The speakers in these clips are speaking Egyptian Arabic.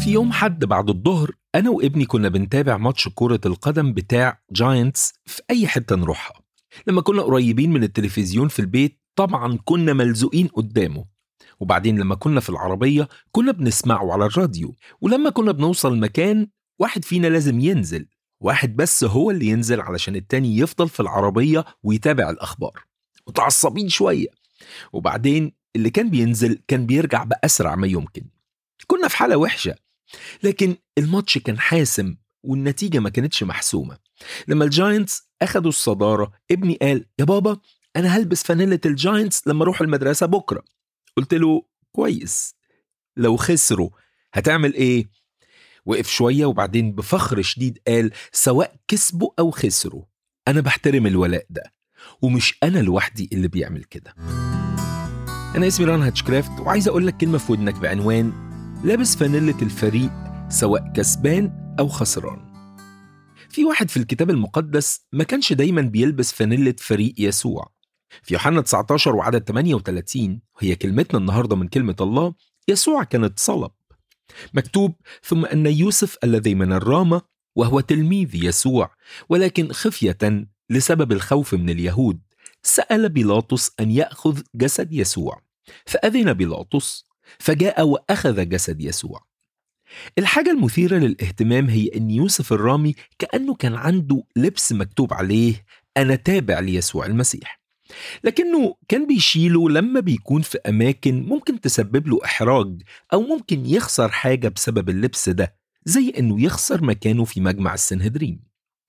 في يوم حد بعد الظهر أنا وابني كنا بنتابع ماتش كرة القدم بتاع جاينتس في أي حتة نروحها لما كنا قريبين من التلفزيون في البيت طبعا كنا ملزوقين قدامه وبعدين لما كنا في العربية كنا بنسمعه على الراديو ولما كنا بنوصل مكان واحد فينا لازم ينزل واحد بس هو اللي ينزل علشان التاني يفضل في العربية ويتابع الأخبار متعصبين شوية وبعدين اللي كان بينزل كان بيرجع بأسرع ما يمكن كنا في حالة وحشة لكن الماتش كان حاسم والنتيجة ما كانتش محسومة لما الجاينتس أخدوا الصدارة ابني قال يا بابا أنا هلبس فانيلة الجاينتس لما أروح المدرسة بكرة قلت له كويس لو خسروا هتعمل إيه؟ وقف شوية وبعدين بفخر شديد قال سواء كسبوا أو خسروا أنا بحترم الولاء ده ومش أنا لوحدي اللي بيعمل كده أنا اسمي ران هاتشكرافت وعايز أقول لك كلمة في ودنك بعنوان لابس فانيلة الفريق سواء كسبان أو خسران في واحد في الكتاب المقدس ما كانش دايما بيلبس فانيلة فريق يسوع في يوحنا 19 وعدد 38 وهي كلمتنا النهاردة من كلمة الله يسوع كان اتصلب مكتوب ثم أن يوسف الذي من الرامة وهو تلميذ يسوع ولكن خفية لسبب الخوف من اليهود سأل بيلاطس أن يأخذ جسد يسوع فأذن بيلاطس فجاء وأخذ جسد يسوع الحاجة المثيرة للاهتمام هي أن يوسف الرامي كأنه كان عنده لبس مكتوب عليه أنا تابع ليسوع المسيح لكنه كان بيشيله لما بيكون في أماكن ممكن تسبب له إحراج أو ممكن يخسر حاجة بسبب اللبس ده زي أنه يخسر مكانه في مجمع السنهدرين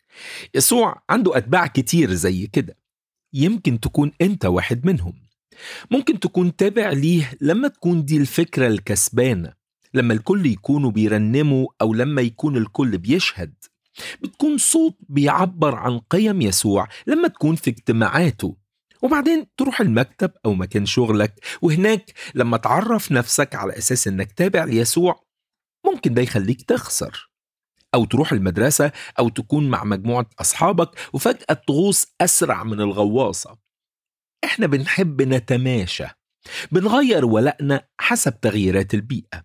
يسوع عنده أتباع كتير زي كده يمكن تكون أنت واحد منهم ممكن تكون تابع ليه لما تكون دي الفكرة الكسبانة لما الكل يكونوا بيرنموا أو لما يكون الكل بيشهد بتكون صوت بيعبر عن قيم يسوع لما تكون في اجتماعاته وبعدين تروح المكتب أو مكان شغلك وهناك لما تعرف نفسك على أساس إنك تابع ليسوع ممكن ده يخليك تخسر أو تروح المدرسة أو تكون مع مجموعة أصحابك وفجأة تغوص أسرع من الغواصة إحنا بنحب نتماشى بنغير ولائنا حسب تغييرات البيئة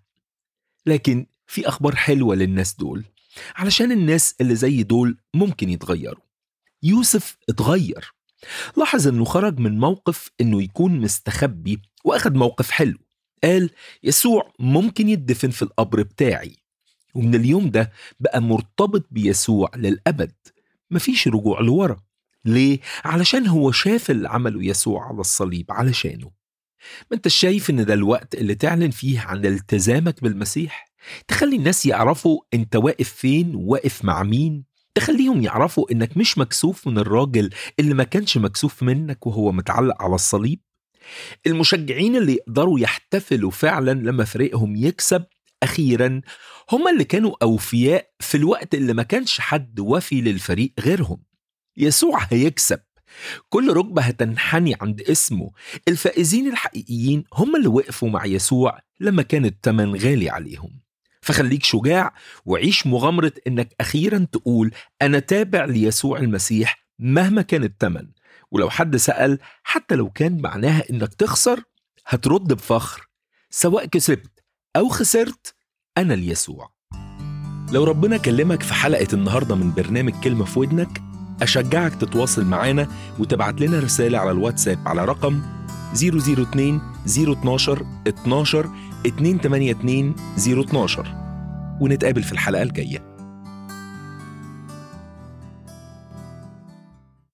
لكن في أخبار حلوة للناس دول علشان الناس اللي زي دول ممكن يتغيروا يوسف اتغير لاحظ انه خرج من موقف انه يكون مستخبي واخد موقف حلو قال يسوع ممكن يدفن في القبر بتاعي ومن اليوم ده بقى مرتبط بيسوع للأبد مفيش رجوع لورا ليه؟ علشان هو شاف اللي عمله يسوع على الصليب علشانه ما انت شايف ان ده الوقت اللي تعلن فيه عن التزامك بالمسيح تخلي الناس يعرفوا انت واقف فين واقف مع مين تخليهم يعرفوا انك مش مكسوف من الراجل اللي ما كانش مكسوف منك وهو متعلق على الصليب المشجعين اللي يقدروا يحتفلوا فعلا لما فريقهم يكسب اخيرا هم اللي كانوا اوفياء في الوقت اللي ما كانش حد وفي للفريق غيرهم يسوع هيكسب كل ركبة هتنحني عند اسمه الفائزين الحقيقيين هم اللي وقفوا مع يسوع لما كان التمن غالي عليهم فخليك شجاع وعيش مغامرة انك اخيرا تقول انا تابع ليسوع المسيح مهما كان التمن ولو حد سأل حتى لو كان معناها انك تخسر هترد بفخر سواء كسبت او خسرت انا ليسوع لو ربنا كلمك في حلقة النهاردة من برنامج كلمة في ودنك أشجعك تتواصل معانا وتبعت لنا رسالة على الواتساب على رقم 002 012 12 282 012 ونتقابل في الحلقة الجاية